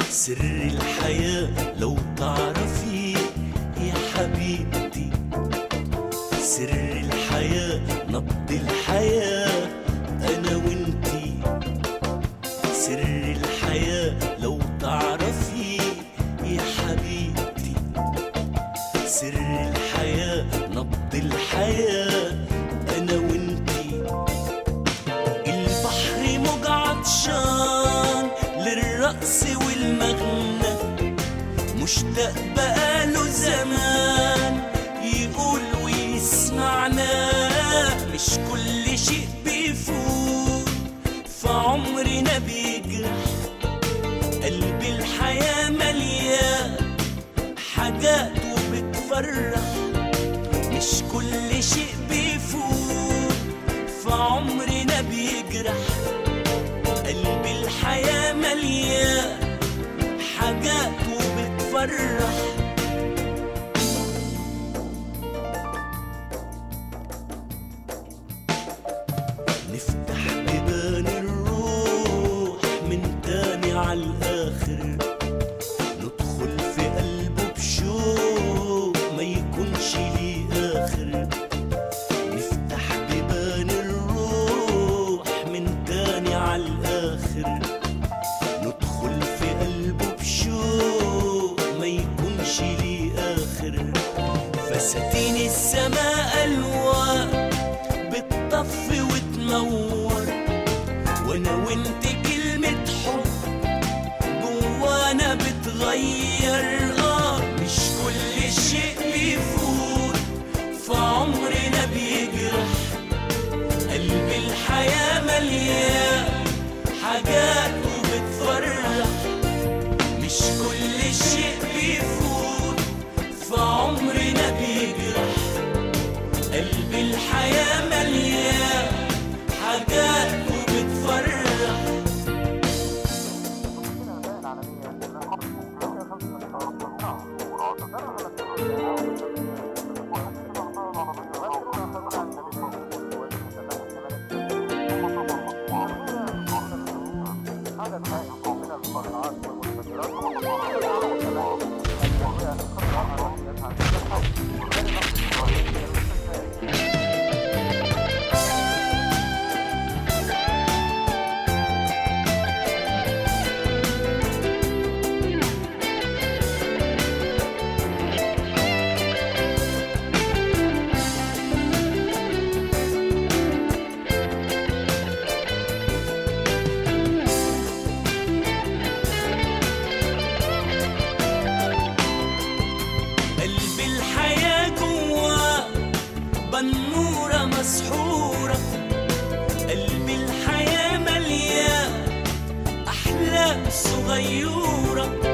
سر الحياة لو تعرفي يا حبيبتي سر الحياة نبض الحياة أنا وانتي سر الحياة لو تعرفي يا حبيبتي سر الحياة نبض الحياة أنا وانتي البحر موج عطشان للرقص والمغنى مشتاق بقاله زمان يقول ويسمعنا مش كل شيء بيفوت فعمرنا بيجرح قلب الحياة مليان حاجات وبتفرح مش كل شيء بيفوت فعمرنا بيجرح قلب الحياة مليان حاجات وبتفرح نفتح بيبان الروح من تاني عالآخر ندخل في قلبه بشوق ما يكونش ليه آخر نفتح بيبان الروح من تاني عالآخر ندخل في قلبه بشوق ما يكونش ليه آخر فساتين السماء ألوان بتطفي وتنور وانا وانت كلمة حب جوانا بتغير اه مش كل شيء بيفوت فعمرنا بيجرح قلب الحياة مليان حاجات وبتفرح مش كل شيء بيفوت فعمرنا بيجرح قلب الحياة مليان حاجات وبتفرح قلب الحياة جواه بنورة مسحورة قلب الحياة مليان أحلام صغيرة